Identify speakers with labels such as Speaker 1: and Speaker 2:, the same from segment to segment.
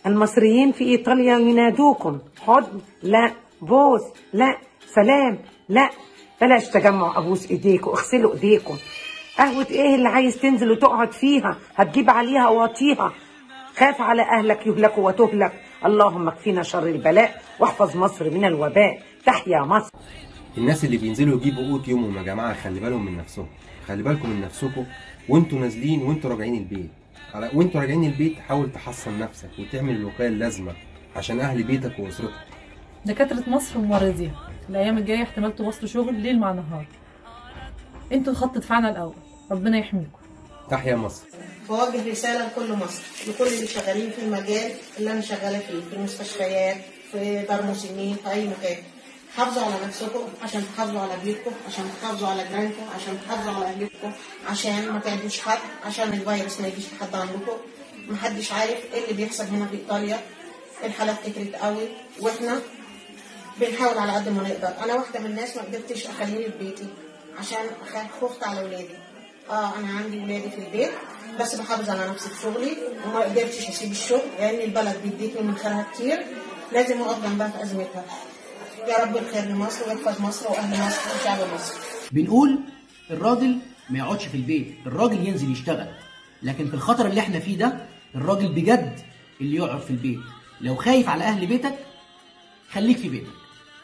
Speaker 1: المصريين في إيطاليا ينادوكم حضن لا بوس لا سلام لا بلاش تجمع أبوس إيديكم اغسلوا إيديكم قهوة إيه اللي عايز تنزل وتقعد فيها هتجيب عليها واطيها خاف على أهلك يهلكوا وتهلك اللهم اكفينا شر البلاء واحفظ مصر من الوباء تحيا مصر
Speaker 2: الناس اللي بينزلوا يجيبوا قوت يومهم يا جماعه خلي بالهم من نفسهم خلي بالكم من نفسكم وانتوا نازلين وانتوا راجعين البيت على وانتوا راجعين البيت حاول تحصن نفسك وتعمل الوقايه اللازمه عشان اهل بيتك واسرتك
Speaker 3: دكاترة مصر وممرضيها الأيام الجاية احتمال تواصلوا شغل ليل مع نهار انتوا خط دفاعنا الأول ربنا يحميكم
Speaker 2: تحيا مصر
Speaker 4: بوجه رسالة لكل مصر لكل اللي شغالين في المجال اللي أنا شغالة فيه في المستشفيات في دار مسنين في أي مكان حافظوا على نفسكم عشان تحافظوا على بيوتكم عشان تحافظوا على جيرانكم عشان تحافظوا على أهلكم عشان ما تعدوش حد عشان الفيروس ما يجيش لحد عندكم محدش عارف ايه اللي بيحصل هنا في إيطاليا الحالات كترت قوي واحنا بنحاول على قد ما نقدر انا واحده من الناس ما قدرتش اخليني في بيتي عشان أخ- خفت على ولادي اه انا عندي ولادي في البيت بس بحافظ على نفسي في شغلي وما قدرتش اسيب الشغل لان البلد بيديتني من خيرها كتير لازم اقف جنبها في ازمتها يا رب الخير لمصر ويحفظ مصر واهل مصر وشعب مصر
Speaker 5: بنقول الراجل ما يقعدش في البيت الراجل ينزل يشتغل لكن في الخطر اللي احنا فيه ده الراجل بجد اللي يقعد في البيت لو خايف على اهل بيتك خليك في بيتك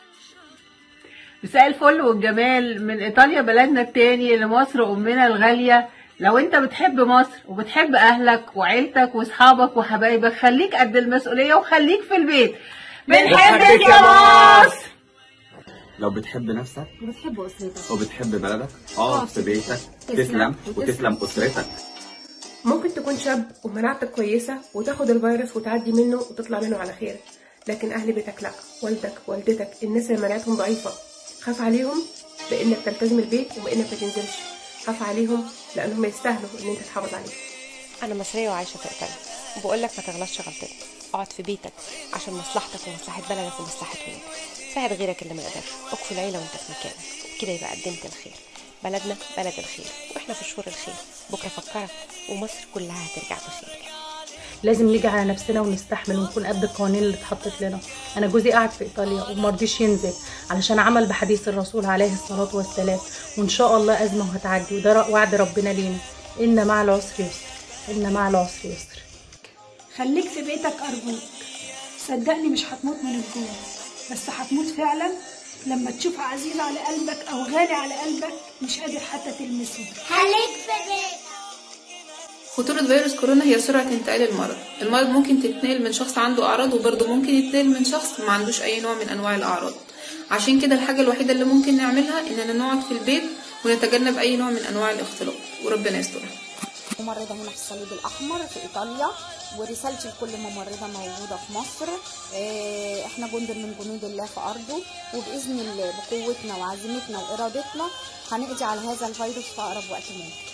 Speaker 6: مساء الفل والجمال من ايطاليا بلدنا التاني لمصر امنا الغاليه لو انت بتحب مصر وبتحب اهلك وعيلتك واصحابك وحبايبك خليك قد المسؤوليه وخليك في البيت بنحبك يا مصر
Speaker 7: لو بتحب نفسك
Speaker 8: وبتحب أسرتك
Speaker 7: وبتحب بلدك اقعد في بيتك تسلم وتسلم اسرتك
Speaker 9: ممكن تكون شاب ومناعتك كويسة وتاخد الفيروس وتعدي منه وتطلع منه على خير لكن أهل بيتك لأ والدك والدتك الناس اللي مناعتهم ضعيفة خاف عليهم بإنك تلتزم البيت وبإنك ما تنزلش خاف عليهم لأنهم يستاهلوا إن أنت تحافظ عليهم
Speaker 10: انا مصريه وعايشه في ايطاليا وبقول لك ما تغلطش غلطتك اقعد في بيتك عشان مصلحتك ومصلحه بلدك ومصلحه ولادك ساعد غيرك اللي ما يقدرش اكفي العيله وانت في مكانك وبكده يبقى قدمت الخير بلدنا بلد الخير واحنا في شهور الخير بكره فكرك ومصر كلها هترجع بخير
Speaker 11: لازم نيجي على نفسنا ونستحمل ونكون قد القوانين اللي اتحطت لنا انا جوزي قاعد في ايطاليا ومرضيش ينزل علشان عمل بحديث الرسول عليه الصلاه والسلام وان شاء الله ازمه وهتعدي وده ر- وعد ربنا لينا ان مع العسر يسر ان مع العسر يسر
Speaker 12: خليك في بيتك أرجوك صدقني مش هتموت من الجوع بس هتموت فعلا لما تشوف عزيز على قلبك أو غالي على قلبك مش قادر حتى تلمسه
Speaker 13: خليك في بيتك
Speaker 14: خطورة فيروس كورونا هي سرعة انتقال المرض المرض ممكن تتنقل من شخص عنده أعراض وبرضه ممكن يتنقل من شخص ما عندوش أي نوع من أنواع الأعراض عشان كده الحاجة الوحيدة اللي ممكن نعملها إننا نقعد في البيت ونتجنب أي نوع من أنواع الاختلاط وربنا يسترها
Speaker 8: ممرضة هنا في الصليب الأحمر في إيطاليا ورسالتي لكل ممرضة موجودة في مصر آه، احنا جند من جنود الله في أرضه وبإذن الله بقوتنا وعزيمتنا وإرادتنا هنقضي على هذا الفيروس في أقرب وقت ممكن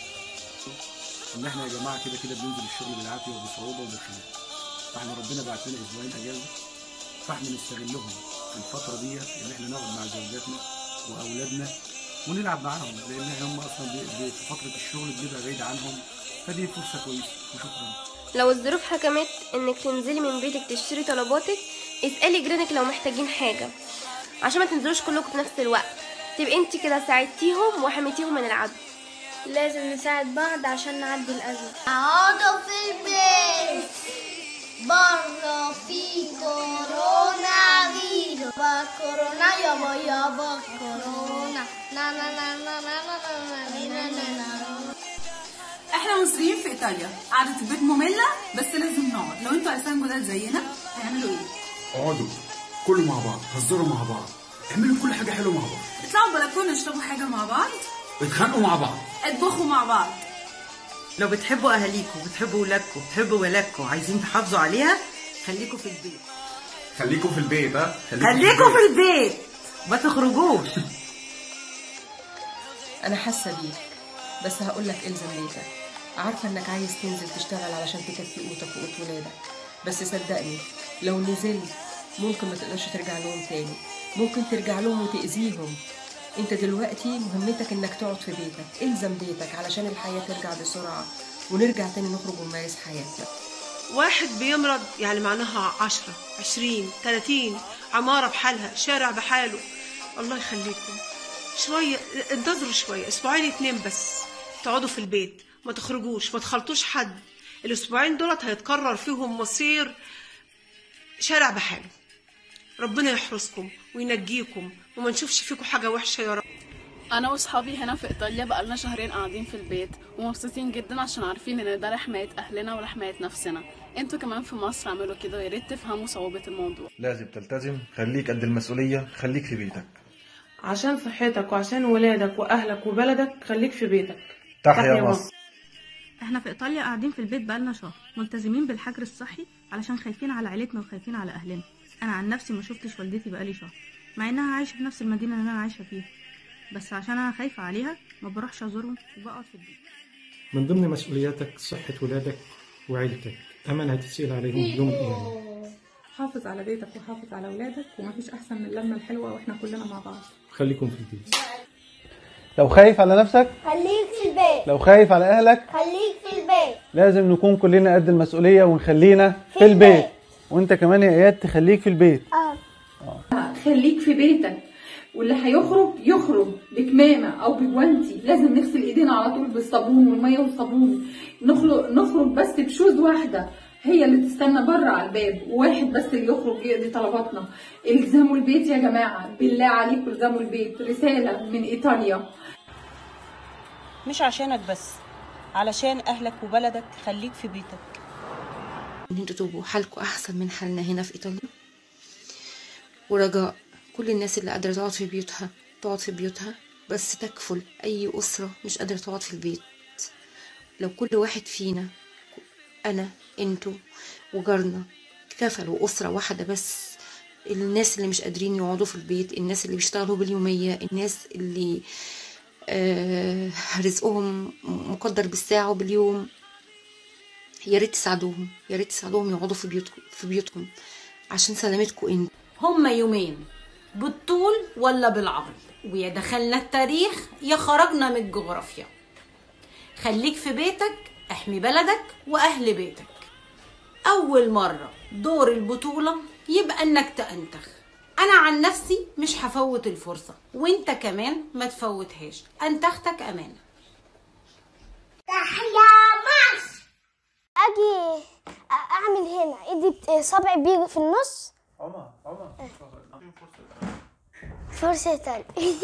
Speaker 15: ان احنا يا جماعه كده كده بننزل الشغل بالعافيه وبصعوبه وبخير فاحنا ربنا بعت لنا اسبوعين اجازه فاحنا نستغلهم في الفتره دي ان احنا نقعد مع زوجاتنا واولادنا ونلعب معاهم لان هم اصلا بي- بي- في فتره الشغل بنبقى بعيد عنهم فدي فرصه كويسه وشكرا
Speaker 16: لو الظروف حكمت انك تنزلي من بيتك تشتري طلباتك اسألي جيرانك لو محتاجين حاجة عشان ما تنزلوش كلكم في نفس الوقت تبقي انت كده ساعدتيهم وحميتيهم من العدو لازم نساعد بعض عشان نعدي الأزمة
Speaker 13: اقعدوا في البيت بره في كورونا فيروس با كورونا يابا يابا كورونا نا نا نا نا نا نا نا نا نا نا
Speaker 17: احنا مصريين في ايطاليا قعدة البيت مملة بس لازم نقعد لو انتوا اساسا جداد زينا هيعملوا ايه؟
Speaker 15: اقعدوا كلوا مع بعض هزروا مع بعض اعملوا كل حاجه حلوه مع بعض
Speaker 17: اطلعوا البلكونه اشربوا حاجة مع بعض
Speaker 15: اتخانقوا مع بعض
Speaker 17: اطبخوا مع بعض
Speaker 18: لو بتحبوا اهاليكم بتحبوا ولادكم بتحبوا ولادكم عايزين تحافظوا عليها خليكم في البيت
Speaker 15: خليكم في البيت ها
Speaker 18: خليكم في البيت ما تخرجوش
Speaker 9: أنا حاسة بيك بس هقولك إلزم بيتك عارفة إنك عايز تنزل تشتغل علشان تكفي قوتك وقوت ولادك بس صدقني لو نزلت ممكن ما تقدرش ترجع لهم تاني ممكن ترجع لهم وتأذيهم انت دلوقتي مهمتك انك تقعد في بيتك الزم بيتك علشان الحياة ترجع بسرعة ونرجع تاني نخرج ونمارس حياتنا
Speaker 19: واحد بيمرض يعني معناها عشرة عشرين تلاتين عمارة بحالها شارع بحاله الله يخليكم شوية انتظروا شوية اسبوعين اتنين بس تقعدوا في البيت ما تخرجوش ما تخلطوش حد الاسبوعين دولت هيتكرر فيهم مصير شارع بحاله ربنا يحرسكم وينجيكم وما نشوفش فيكم حاجة وحشة يا رب
Speaker 20: انا واصحابي هنا في ايطاليا بقالنا شهرين قاعدين في البيت ومبسوطين جدا عشان عارفين ان ده لحمايه اهلنا ولحمايه نفسنا انتوا كمان في مصر اعملوا كده ويا ريت تفهموا صعوبه الموضوع
Speaker 21: لازم تلتزم خليك قد المسؤولية خليك في بيتك
Speaker 9: عشان صحتك وعشان ولادك واهلك وبلدك خليك في بيتك
Speaker 21: تحيا مصر
Speaker 22: احنا في ايطاليا قاعدين في البيت بقالنا شهر ملتزمين بالحجر الصحي علشان خايفين على عيلتنا وخايفين على اهلنا انا عن نفسي ما شفتش والدتي بقالي شهر مع انها عايشه في نفس المدينه اللي انا عايشه فيها بس عشان انا خايفه عليها ما بروحش ازورهم وبقعد في البيت
Speaker 23: من ضمن مسؤولياتك صحة ولادك وعيلتك أمانة هتسأل عليهم يوم القيامة
Speaker 24: حافظ على بيتك وحافظ على ولادك ومفيش احسن من اللمه الحلوه واحنا كلنا مع بعض
Speaker 23: خليكم في البيت
Speaker 25: لو خايف على نفسك
Speaker 13: خليك في البيت
Speaker 25: لو خايف على أهلك
Speaker 13: خليك في البيت
Speaker 25: لازم نكون كلنا قد المسؤولية ونخلينا
Speaker 13: في
Speaker 25: في البيت
Speaker 13: البيت.
Speaker 25: وانت كمان يا اياد تخليك في البيت
Speaker 17: خليك في بيتك واللي هيخرج يخرج بكمامة أو بجوانتي لازم نغسل إيدينا على طول بالصابون والمية والصابون نخرج, نخرج بس بشوز واحدة هي اللي تستنى بره على الباب وواحد بس اللي يخرج يقضي طلباتنا الزموا البيت يا جماعة بالله عليكم الزموا البيت رسالة من إيطاليا
Speaker 26: مش عشانك بس علشان أهلك وبلدك خليك في بيتك
Speaker 27: ان انتوا تبقوا حالكم احسن من حالنا هنا في ايطاليا ورجاء كل الناس اللي قادره تقعد في بيوتها تقعد في بيوتها بس تكفل اي اسره مش قادره تقعد في البيت لو كل واحد فينا انا انتوا وجارنا كفلوا اسره واحده بس الناس اللي مش قادرين يقعدوا في البيت الناس اللي بيشتغلوا باليوميه الناس اللي آه رزقهم مقدر بالساعه وباليوم يا ريت تساعدوهم يا ريت تساعدوهم يقعدوا في بيوتكم في بيوتهم عشان سلامتكم انتوا
Speaker 28: هما يومين بالطول ولا بالعرض ويا دخلنا التاريخ يا خرجنا من الجغرافيا خليك في بيتك احمي بلدك واهل بيتك اول مرة دور البطولة يبقى انك تأنتخ انا عن نفسي مش هفوت الفرصة وانت كمان ما تفوتهاش انتختك امانة
Speaker 13: تحيا مصر اجي اعمل هنا ايدي بت- صبعي بيجي في النص
Speaker 21: عمر عمر
Speaker 13: فرصة تانية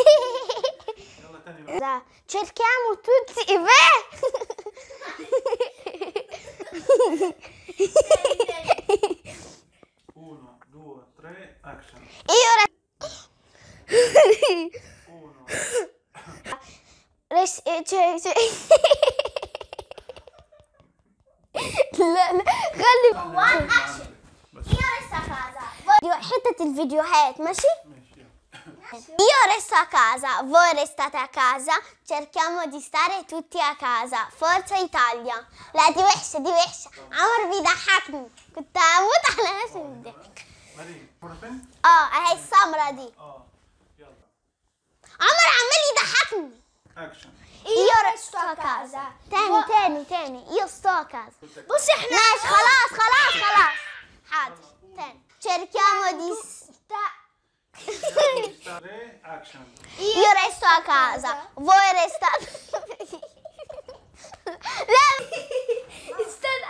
Speaker 13: Da, cerchiamo tutti beh.
Speaker 21: Uno, due, tre, action.
Speaker 13: Io Res- eh, cioè, cioè... لا لا خلي io resto a casa Voi- حتة الفيديوهات ماشي io resto a casa voi restate a casa cerchiamo di stare tutti a casa forza Italia لا دي وحشة دي وحشة عمر بيضحكني كنت هموت على نفسي من الضحك
Speaker 21: مريم مرة فين؟
Speaker 13: اه اهي السمرة دي
Speaker 21: اه يلا
Speaker 13: عمر عمال يضحكني
Speaker 21: اكشن
Speaker 13: Io resto a casa. تاني تاني تاني io sto a casa. بصي احنا ماشي خلاص خلاص خلاص حاضر تاني cerchiamo di sta
Speaker 21: tre, action.
Speaker 13: Io resto a casa. Voi restate لا استنى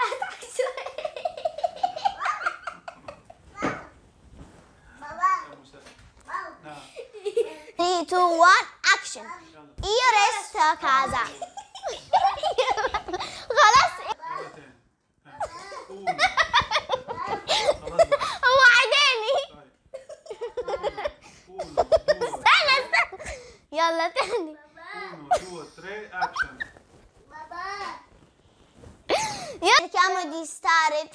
Speaker 13: Three, two, one, action. Io resto a casa. خلاص هو عداني استنى استنى يلا تاني
Speaker 21: Uno, due, tre, action.
Speaker 13: cerchiamo di stare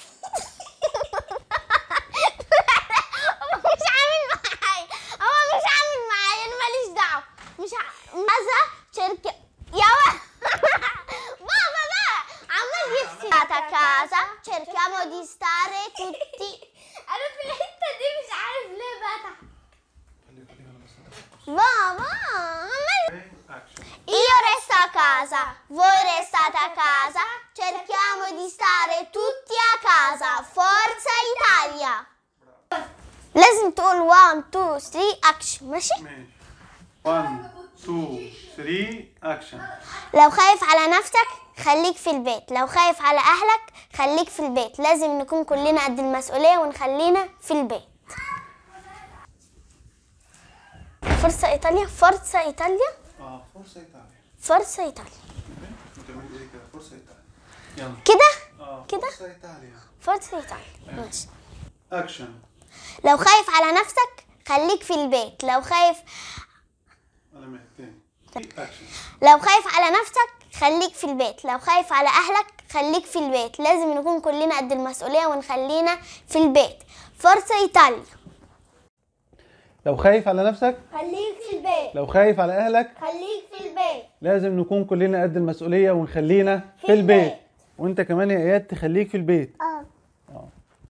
Speaker 13: هو مش عامل معايا هو مش عامل معايا انا ماليش دعوه مش ع... ماذا شركة يا و... بابا بقى عمال يفسد a casa cerchiamo di stare tutti انا في الحته دي مش عارف ليه بتعب بابا عمال
Speaker 21: Action.
Speaker 13: Io resto a casa, voi restate a casa, Cerchiamo di stare tutti a casa. Forza Italia! لازم تقول 1 2 3 اكشن ماشي
Speaker 21: 1 2 3 اكشن
Speaker 13: لو خايف على نفسك خليك في البيت لو خايف على اهلك خليك في البيت لازم نكون كلنا قد المسؤولية ونخلينا في البيت فرصة ايطاليا فرصة ايطاليا
Speaker 21: اه فرصه ايطاليا
Speaker 13: فرصة ايطاليا
Speaker 21: وتعمل ايه كده فرصه ايطاليا يلا
Speaker 13: كده
Speaker 21: اه
Speaker 13: كده
Speaker 21: فرصه ايطاليا
Speaker 13: فرصة ايطاليا ماشي
Speaker 21: اكشن
Speaker 13: لو خايف على نفسك خليك في البيت لو خايف
Speaker 21: انا محتاج اكشن
Speaker 13: لو خايف على نفسك خليك في البيت لو خايف على اهلك خليك في البيت لازم نكون كلنا قد المسؤولية ونخلينا في البيت فرصة ايطاليا
Speaker 25: لو خايف على نفسك
Speaker 13: خليك في البيت
Speaker 25: لو خايف على اهلك
Speaker 13: خليك في البيت
Speaker 25: لازم نكون كلنا قد المسؤولية ونخلينا في البيت وانت كمان يا اياد تخليك في البيت
Speaker 13: اه